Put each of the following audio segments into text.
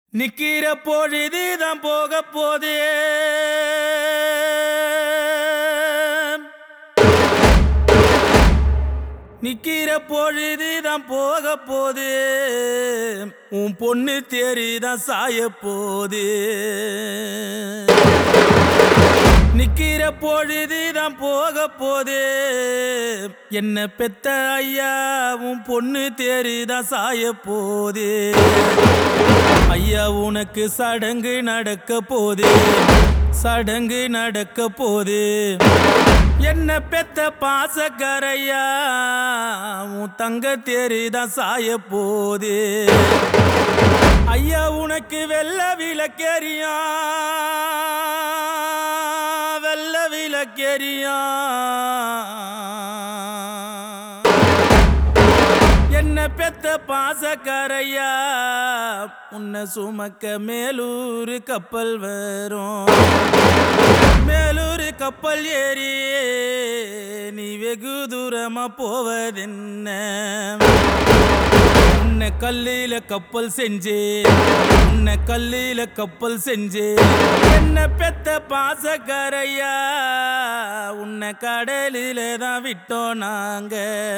நிக்கிற பொழுதுதான் போக போதே நிக்கிற பொழுதுதான் போக போதே உன் பொண்ணு தேரிதான் சாய போதே நிக்கிற பொழுதுதான் போக போதே என்ன பெத்த ஐயா உன் பொண்ணு தேரிதான் சாய போதே ஐயா உனக்கு சடங்கு நடக்க போதே சடங்கு நடக்க போதே என்ன பெத்த பாசக்கரையா உன் தங்க தேரிதான் சாய போதே ஐயா உனக்கு வெள்ள விளக்கேறியா வெள்ள விளக்கேறியா என்ன பெத்த பாசக்கரையா உன்னை சுமக்க மேலூர் கப்பல் வரும் மேலூர் கப்பல் ஏறி நீ வெகு தூரமா போவதென்ன உன்னை கல்லில கப்பல் செஞ்சே உன்னை கல்லில கப்பல் செஞ்சே என்ன பெத்த பாசக்கரையா உன்னை கடலில தான் விட்டோம் நாங்க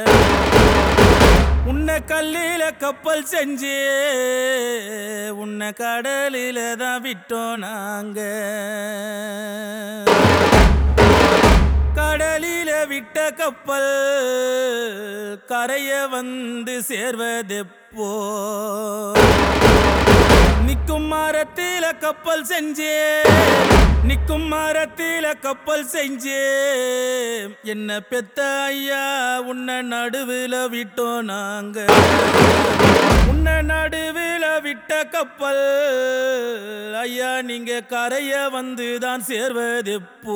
உன்னை கல்லில கப்பல் செஞ்சு உன்னை கடலில தான் விட்டோம் நாங்க கடலில விட்ட கப்பல் கரைய வந்து சேர்வதெப்போ நிக்கும் மரத்தில கப்பல் செஞ்சே நிக்கும் மரத்தில கப்பல் செஞ்சே என்ன பெத்த ஐயா உன்னை நடுவுல விட்டோம் நாங்க உன்னை நடுவுல விட்ட கப்பல் ஐயா நீங்க கரைய வந்து தான் சேர்வதெப்போ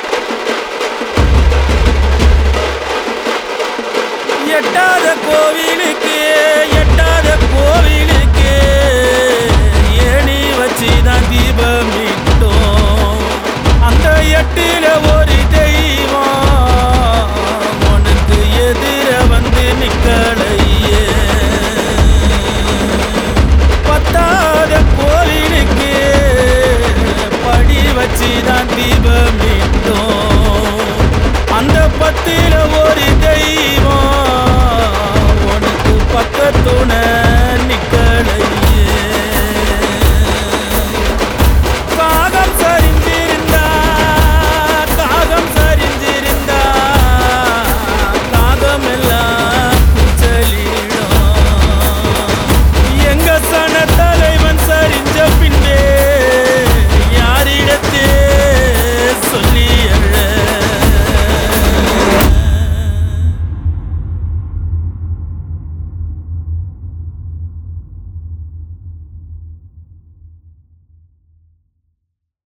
எட்டாத கோவில்